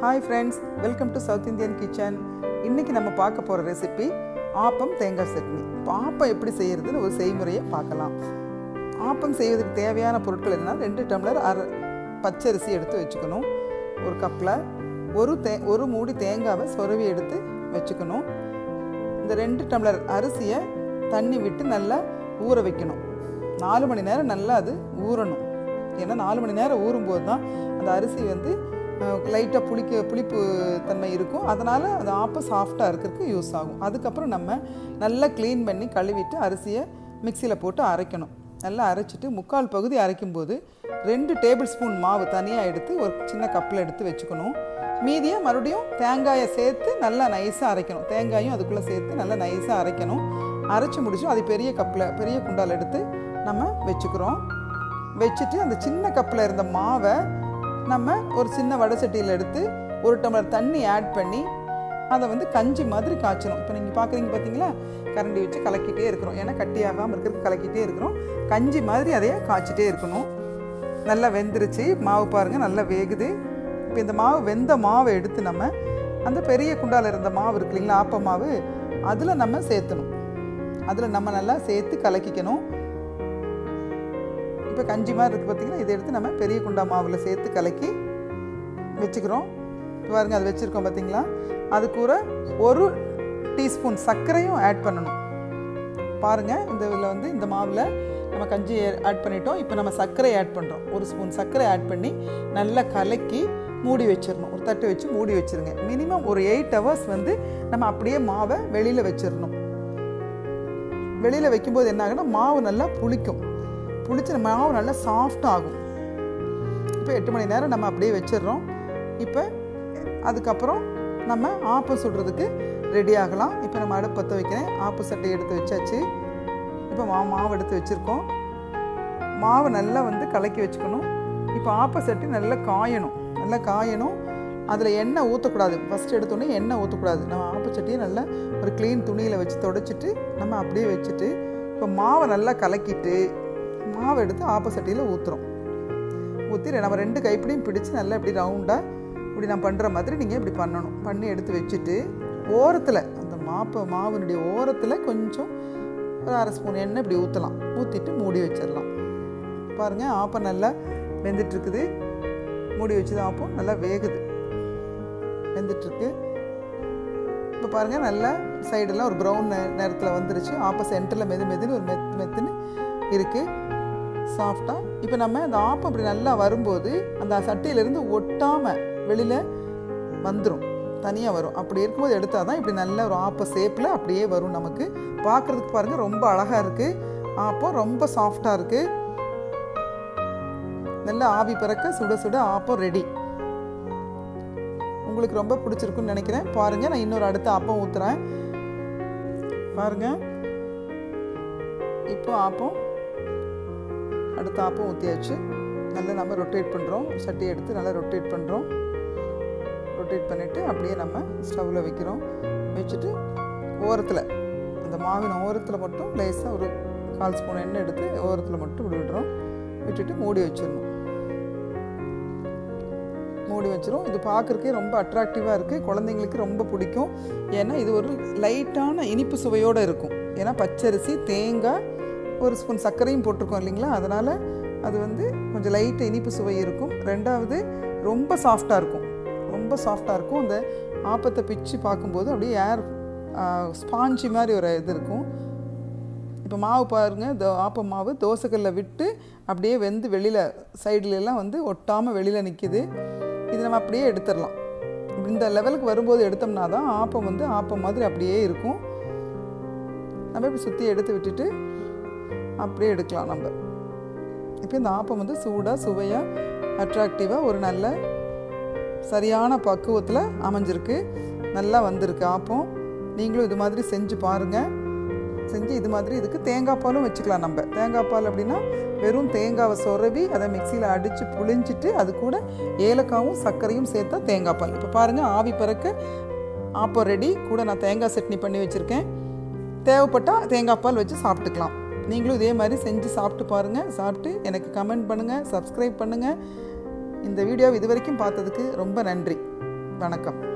hi friends welcome to south Indian kitchen இன்றைக்கி நம்ம பார்க்க போகிற ரெசிபி ஆப்பம் தேங்காய் சட்னி இப்போ ஆப்பம் எப்படி செய்கிறதுன்னு ஒரு செய்முறையை பார்க்கலாம் ஆப்பம் செய்வதற்கு தேவையான பொருட்கள் என்ன ரெண்டு டம்ளர் அரை பச்சரிசி எடுத்து வச்சுக்கணும் ஒரு கப்பில் ஒரு தே ஒரு மூடி தேங்காவை சொருவி எடுத்து வச்சுக்கணும் இந்த ரெண்டு டம்ளர் அரிசியை தண்ணி விட்டு நல்லா ஊற வைக்கணும் நாலு மணி நேரம் நல்லா அது ஊறணும் ஏன்னா நாலு மணி நேரம் ஊறும்போது தான் அந்த அரிசி வந்து லைட்டாக புளிக்க புளிப்பு தன்மை இருக்கும் அதனால் அந்த ஆப்பம் சாஃப்டாக இருக்கிறதுக்கு யூஸ் ஆகும் அதுக்கப்புறம் நம்ம நல்லா க்ளீன் பண்ணி கழுவிட்டு அரிசியை மிக்சியில் போட்டு அரைக்கணும் நல்லா அரைச்சிட்டு முக்கால் பகுதி அரைக்கும்போது ரெண்டு டேபிள் ஸ்பூன் மாவு தனியாக எடுத்து ஒரு சின்ன கப்பில் எடுத்து வச்சுக்கணும் மீதியை மறுபடியும் தேங்காயை சேர்த்து நல்லா நைஸாக அரைக்கணும் தேங்காயும் அதுக்குள்ளே சேர்த்து நல்லா நைஸாக அரைக்கணும் அரைச்சி முடிச்சு அது பெரிய கப்பில் பெரிய குண்டால் எடுத்து நம்ம வச்சுக்கிறோம் வச்சுட்டு அந்த சின்ன கப்பில் இருந்த மாவை நம்ம ஒரு சின்ன வடை சட்டியில் எடுத்து ஒரு டம்ளர் தண்ணி ஆட் பண்ணி அதை வந்து கஞ்சி மாதிரி காய்ச்சணும் இப்போ நீங்கள் பார்க்குறீங்க பார்த்தீங்களா கரண்டி வச்சு கலக்கிட்டே இருக்கிறோம் ஏன்னா கட்டியாகாமல் இருக்கிறதுக்கு கலக்கிட்டே இருக்கிறோம் கஞ்சி மாதிரி அதையே காய்ச்சிட்டே இருக்கணும் நல்லா வெந்துருச்சு மாவு பாருங்கள் நல்லா வேகுது இப்போ இந்த மாவு வெந்த மாவை எடுத்து நம்ம அந்த பெரிய குண்டால் இருந்த மாவு இருக்கு இல்லைங்களா ஆப்ப மாவு அதில் நம்ம சேர்த்தணும் அதில் நம்ம நல்லா சேர்த்து கலக்கிக்கணும் இப்போ கஞ்சி மாதிரி இருக்குது பார்த்திங்கன்னா இதை எடுத்து நம்ம பெரிய குண்டா மாவில் சேர்த்து கலக்கி வச்சுக்கிறோம் பாருங்கள் அது வச்சுருக்கோம் பார்த்தீங்களா அது கூட ஒரு டீஸ்பூன் சர்க்கரையும் ஆட் பண்ணணும் பாருங்கள் இந்த இதில் வந்து இந்த மாவில் நம்ம கஞ்சி ஆட் பண்ணிட்டோம் இப்போ நம்ம சர்க்கரை ஆட் பண்ணுறோம் ஒரு ஸ்பூன் சர்க்கரை ஆட் பண்ணி நல்லா கலக்கி மூடி வச்சிடணும் ஒரு தட்டு வச்சு மூடி வச்சுருங்க மினிமம் ஒரு எயிட் ஹவர்ஸ் வந்து நம்ம அப்படியே மாவை வெளியில் வச்சிடணும் வெளியில் வைக்கும்போது என்ன ஆகுனா மாவு நல்லா புளிக்கும் புளிச்ச மாவு நல்லா சாஃப்ட் ஆகும் இப்போ எட்டு மணி நேரம் நம்ம அப்படியே வச்சிடுறோம் இப்போ அதுக்கப்புறம் நம்ம ஆப்பம் சுடுறதுக்கு ரெடி ஆகலாம் இப்போ நம்ம அடுப்பு பற்ற வைக்கிறேன் ஆப்பு சட்டை எடுத்து வச்சாச்சு இப்போ மா மாவு எடுத்து வச்சுருக்கோம் மாவு நல்லா வந்து கலக்கி வச்சுக்கணும் இப்போ ஆப்ப சட்டி நல்லா காயணும் நல்லா காயணும் அதில் எண்ணெய் ஊற்றக்கூடாது ஃபஸ்ட் எடுத்தோடனே எண்ணெய் ஊற்றக்கூடாது நம்ம ஆப்பச்சட்டியை நல்லா ஒரு க்ளீன் துணியில் வச்சு தொடச்சிட்டு நம்ம அப்படியே வச்சுட்டு இப்போ மாவை நல்லா கலக்கிட்டு மாவை எடுத்து ஆப்பச்சட்டியில் ஊற்றுறோம் ஊற்றி நம்ம ரெண்டு கைப்பிடியும் பிடிச்சி நல்லா இப்படி ரவுண்டாக இப்படி நான் பண்ணுற மாதிரி நீங்கள் இப்படி பண்ணணும் பண்ணி எடுத்து வச்சுட்டு ஓரத்தில் அந்த மாப்ப மாவினுடைய ஓரத்தில் கொஞ்சம் ஒரு அரை ஸ்பூன் எண்ணெய் இப்படி ஊற்றலாம் ஊற்றிட்டு மூடி வச்சிடலாம் பாருங்கள் ஆப்பம் நல்லா வெந்துட்டுருக்குது மூடி வச்சு ஆப்பம் நல்லா வேகுது வெந்துட்டுருக்கு இப்போ பாருங்கள் நல்லா சைடெல்லாம் ஒரு ப்ரௌன் நேரத்தில் வந்துருச்சு ஆப்ப சென்டரில் மெது மெதுன்னு ஒரு மெத்து மெத்துன்னு இருக்குது சாஃப்டாக இப்போ நம்ம அந்த ஆப்பம் இப்படி நல்லா வரும்போது அந்த சட்டியிலேருந்து ஒட்டாமல் வெளியில் வந்துடும் தனியாக வரும் அப்படி இருக்கும்போது எடுத்தால் தான் இப்படி நல்ல ஒரு ஆப்ப ஷேப்பில் அப்படியே வரும் நமக்கு பார்க்குறதுக்கு பாருங்கள் ரொம்ப அழகாக இருக்குது ஆப்பம் ரொம்ப சாஃப்டாக இருக்குது நல்லா ஆவி பறக்க சுட சுட ஆப்பம் ரெடி உங்களுக்கு ரொம்ப பிடிச்சிருக்குன்னு நினைக்கிறேன் பாருங்கள் நான் இன்னொரு அடுத்த ஆப்பம் ஊற்றுறேன் பாருங்கள் இப்போ ஆப்பம் அடுத்த ஆப்பம் ஊற்றியாச்சு நல்லா நம்ம ரொட்டேட் பண்ணுறோம் சட்டி எடுத்து நல்லா ரொட்டேட் பண்ணுறோம் ரொட்டேட் பண்ணிவிட்டு அப்படியே நம்ம ஸ்டவ்வில் வைக்கிறோம் வச்சுட்டு ஓரத்தில் அந்த மாவின் ஓரத்தில் மட்டும் லேசாக ஒரு கால் ஸ்பூன் எண்ணெய் எடுத்து ஓரத்தில் மட்டும் இப்படி விடுறோம் விட்டுட்டு மூடி வச்சிடணும் மூடி வச்சிரும் இது பார்க்குறக்கே ரொம்ப அட்ராக்டிவாக இருக்குது குழந்தைங்களுக்கு ரொம்ப பிடிக்கும் ஏன்னா இது ஒரு லைட்டான இனிப்பு சுவையோடு இருக்கும் ஏன்னா பச்சரிசி தேங்காய் ஒரு ஸ்பூன் சர்க்கரையும் போட்டிருக்கோம் இல்லைங்களா அதனால் அது வந்து கொஞ்சம் லைட்டு இனிப்பு சுவை இருக்கும் ரெண்டாவது ரொம்ப சாஃப்டாக இருக்கும் ரொம்ப சாஃப்டாக இருக்கும் அந்த ஆப்பத்தை பிச்சு பார்க்கும்போது அப்படியே ஏர் ஸ்பாஞ்சி மாதிரி ஒரு இது இருக்கும் இப்போ மாவு பாருங்கள் தோ ஆப்ப மாவு தோசைக்கல்லில் விட்டு அப்படியே வெந்து வெளியில் சைட்லலாம் வந்து ஒட்டாமல் வெளியில் நிற்கிது இது நம்ம அப்படியே எடுத்துடலாம் இந்த லெவலுக்கு வரும்போது எடுத்தோம்னா தான் ஆப்பம் வந்து ஆப்பம் மாதிரி அப்படியே இருக்கும் நம்ம இப்படி சுற்றி எடுத்து விட்டுட்டு அப்படியே எடுக்கலாம் நம்ம இப்போ இந்த ஆப்பம் வந்து சூடாக சுவையாக அட்ராக்டிவாக ஒரு நல்ல சரியான பக்குவத்தில் அமைஞ்சிருக்கு நல்லா வந்திருக்கு ஆப்பம் நீங்களும் இது மாதிரி செஞ்சு பாருங்கள் செஞ்சு இது மாதிரி இதுக்கு தேங்காய் பாலும் வச்சுக்கலாம் நம்ம தேங்காய் பால் அப்படின்னா வெறும் தேங்காவை சொரவி அதை மிக்சியில் அடித்து புளிஞ்சிட்டு அது கூட ஏலக்காவும் சர்க்கரையும் சேர்த்தா தேங்காய் பால் இப்போ பாருங்கள் ஆவி பறக்க ஆப்பம் ரெடி கூட நான் தேங்காய் சட்னி பண்ணி வச்சுருக்கேன் தேவைப்பட்டால் தேங்காய் பால் வச்சு சாப்பிட்டுக்கலாம் நீங்களும் இதே மாதிரி செஞ்சு சாப்பிட்டு பாருங்கள் சாப்பிட்டு எனக்கு கமெண்ட் பண்ணுங்கள் சப்ஸ்கிரைப் பண்ணுங்கள் இந்த வீடியோவை இது வரைக்கும் பார்த்ததுக்கு ரொம்ப நன்றி வணக்கம்